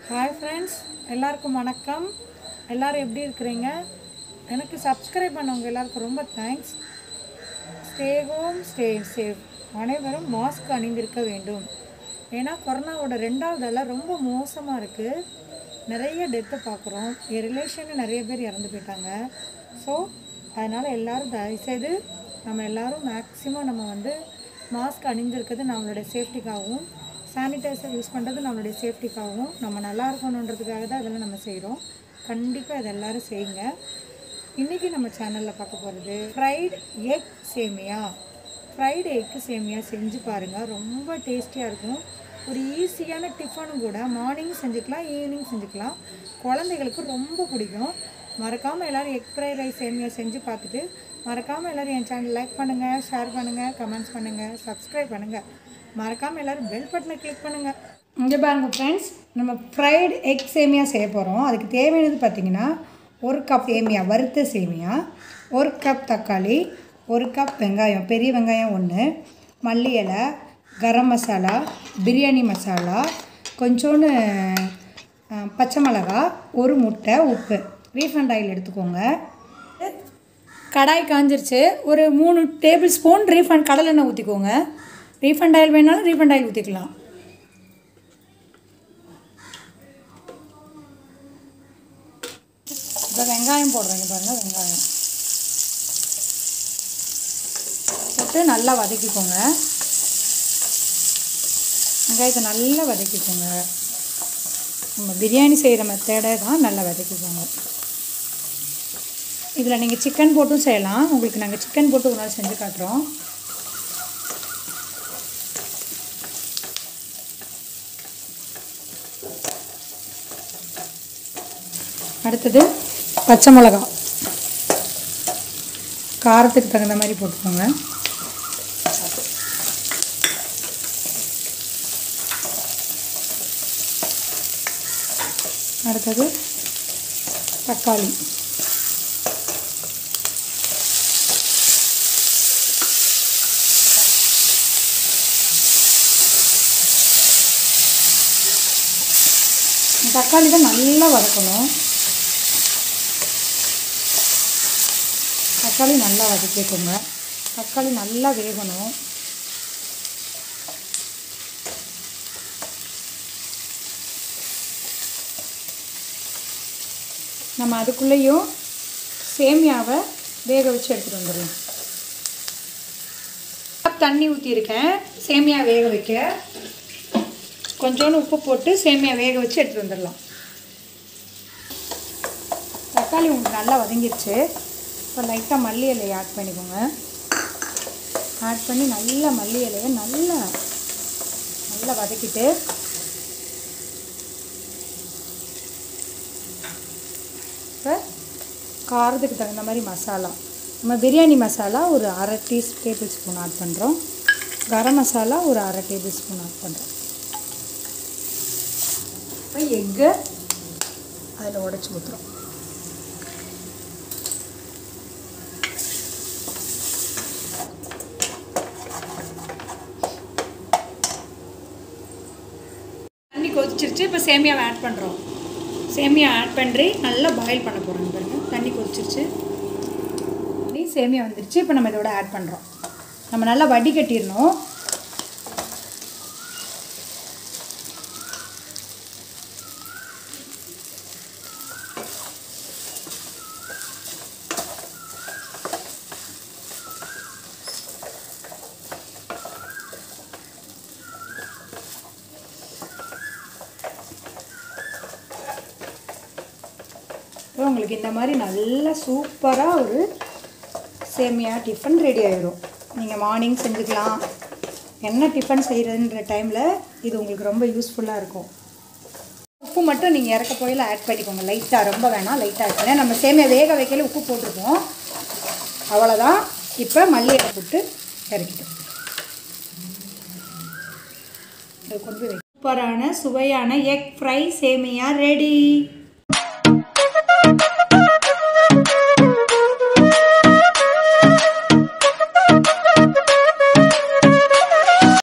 Hi friends எல்லாருக்கும் வணக்கம் எல்லாரும் எப்படி இருக்கிறீங்க எனக்கு சப்ஸ்கிரைப் பண்ணவங்க எல்லாருக்கும் ரொம்ப thanks stay home stay safe அனைவரும் மாஸ்க் அணிந்திருக்க வேண்டும் ஏன்னா கொரோனாவோட ரெண்டாவது அலை ரொம்ப மோசமாக இருக்குது நிறைய டெத்தை பார்க்குறோம் என் ரிலேஷனில் நிறைய பேர் இறந்து போயிட்டாங்க ஸோ அதனால் எல்லோரும் தயவுசெய்து நம்ம எல்லாரும் மேக்ஸிமம் நம்ம வந்து மாஸ்க் அணிந்திருக்கிறது நம்மளுடைய சேஃப்டிக்காகவும் சானிடைசர் யூஸ் பண்ணுறது நம்மளுடைய சேஃப்டிக்காகவும் நம்ம நல்லா இருக்கணுன்றதுக்காக தான் இதெல்லாம் நம்ம செய்கிறோம் கண்டிப்பாக இதை எல்லாரும் செய்யுங்க இன்றைக்கி நம்ம சேனலில் பார்க்க போகிறது ஃப்ரைட் எக் சேமியா ஃப்ரைடு எக்கு சேமியா செஞ்சு பாருங்கள் ரொம்ப டேஸ்டியாக இருக்கும் ஒரு ஈஸியான டிஃபனும் கூட மார்னிங் செஞ்சுக்கலாம் ஈவினிங் செஞ்சுக்கலாம் குழந்தைகளுக்கு ரொம்ப பிடிக்கும் மறக்காமல் எல்லோரும் எக் ஃப்ரைட் ரைஸ் சேமியா செஞ்சு பார்த்துட்டு மறக்காமல் எல்லோரும் என் சேனல் லைக் பண்ணுங்கள் ஷேர் பண்ணுங்கள் கமெண்ட்ஸ் பண்ணுங்கள் சப்ஸ்கிரைப் பண்ணுங்கள் மறக்காமல் எல்லோரும் பெல் பட்டனை கிளிக் பண்ணுங்கள் இங்கே பாருங்கள் ஃப்ரெண்ட்ஸ் நம்ம ஃப்ரைடு எக் சேமியா செய்ய போகிறோம் அதுக்கு தேவையானது பார்த்திங்கன்னா ஒரு கப் சேமியா வறுத்த சேமியா ஒரு கப் தக்காளி ஒரு கப் வெங்காயம் பெரிய வெங்காயம் ஒன்று மல்லி இலை கரம் மசாலா பிரியாணி மசாலா கொஞ்சோண்டு அஹ், பச்சை மிளகா ஒரு முட்டை உப்பு ரீஃபண்ட் ஆயில் எடுத்துக்கோங்க கடாய் காஞ்சிருச்சு ஒரு மூணு டேபிள் ஸ்பூன் ரீஃபண்ட் கடலெண்ணெய் ஊற்றிக்கோங்க ரீஃபண்ட் ஆயில் வேணாலும் ரீஃபண்ட் ஆயில் ஊற்றிக்கலாம் இப்போ வெங்காயம் போடுறேங்க பாருங்கள் வெங்காயம் போட்டு நல்லா வதக்கிக்கோங்க வெங்காயத்தை நல்லா வதக்கிக்கோங்க நம்ம பிரியாணி செய்கிற மெத்தடை தான் நல்லா வதக்கிக்கோங்க இதில் நீங்கள் சிக்கன் போட்டும் செய்யலாம் உங்களுக்கு நாங்கள் சிக்கன் போட்டு ஒரு நாள் செஞ்சு காட்டுறோம் அடுத்தது பச்சை மிளகா காரத்துக்கு தகுந்த மாதிரி போட்டுக்கோங்க அடுத்தது தக்காளி தக்காளி தான் நல்லா வதக்கணும் தக்காளி நல்லா வதக்கிக்கோங்க தக்காளி நல்லா வேகணும் நம்ம அதுக்குள்ளேயும் சேமியாவை வேக வச்சு எடுத்துகிட்டு வந்துடலாம் கப் தண்ணி ஊற்றிருக்கேன் சேமியா வேக வைக்க கொஞ்சோண்டு உப்பு போட்டு சேமியா வேக வச்சு எடுத்துகிட்டு வந்துடலாம் தக்காளி உங்களுக்கு நல்லா வதங்கிருச்சு இப்போ லைட்டாக மல்லி இலையை ஆட் பண்ணிக்கோங்க ஆட் பண்ணி நல்லா மல்லி இலையை நல்லா நல்லா வதக்கிட்டு இப்போ காரத்துக்கு தகுந்த மாதிரி மசாலா நம்ம பிரியாணி மசாலா ஒரு அரை டீ டேபிள் ஸ்பூன் ஆட் பண்ணுறோம் கரம் மசாலா ஒரு அரை டேபிள் ஸ்பூன் ஆட் பண்ணுறோம் இப்போ எக்கு அதில் உடச்சி ஊற்றுறோம் தண்ணி கொதிச்சிருச்சு இப்போ சேமியாவை ஆட் பண்ணுறோம் சேமியா ஆட் பண்ணி நல்லா பாயில் பண்ண போகிறோம் பாருங்க தண்ணி கொதிச்சிருச்சு தண்ணி சேமியா வந்துருச்சு இப்போ நம்ம இதோட ஆட் பண்ணுறோம் நம்ம நல்லா வடி கட்டிடணும் அப்புறம் உங்களுக்கு இந்த மாதிரி நல்லா சூப்பராக ஒரு சேமியா டிஃபன் ரெடி ஆகிடும் நீங்கள் மார்னிங் செஞ்சுக்கலாம் என்ன டிஃபன் செய்கிறதுன்ற டைமில் இது உங்களுக்கு ரொம்ப யூஸ்ஃபுல்லாக இருக்கும் உப்பு மட்டும் நீங்கள் இறக்க போயில் ஆட் பண்ணிக்கோங்க லைட்டாக ரொம்ப வேணாம் லைட்டாக ஆட் பண்ணி நம்ம சேமியா வேக வைக்கல உப்பு போட்டிருப்போம் அவ்வளோதான் இப்போ மல்லியை போட்டு இறக்கிட்டோம் இதை கொண்டு போய் வை. சூப்பரான சுவையான எக் ஃப்ரை சேமியா ரெடி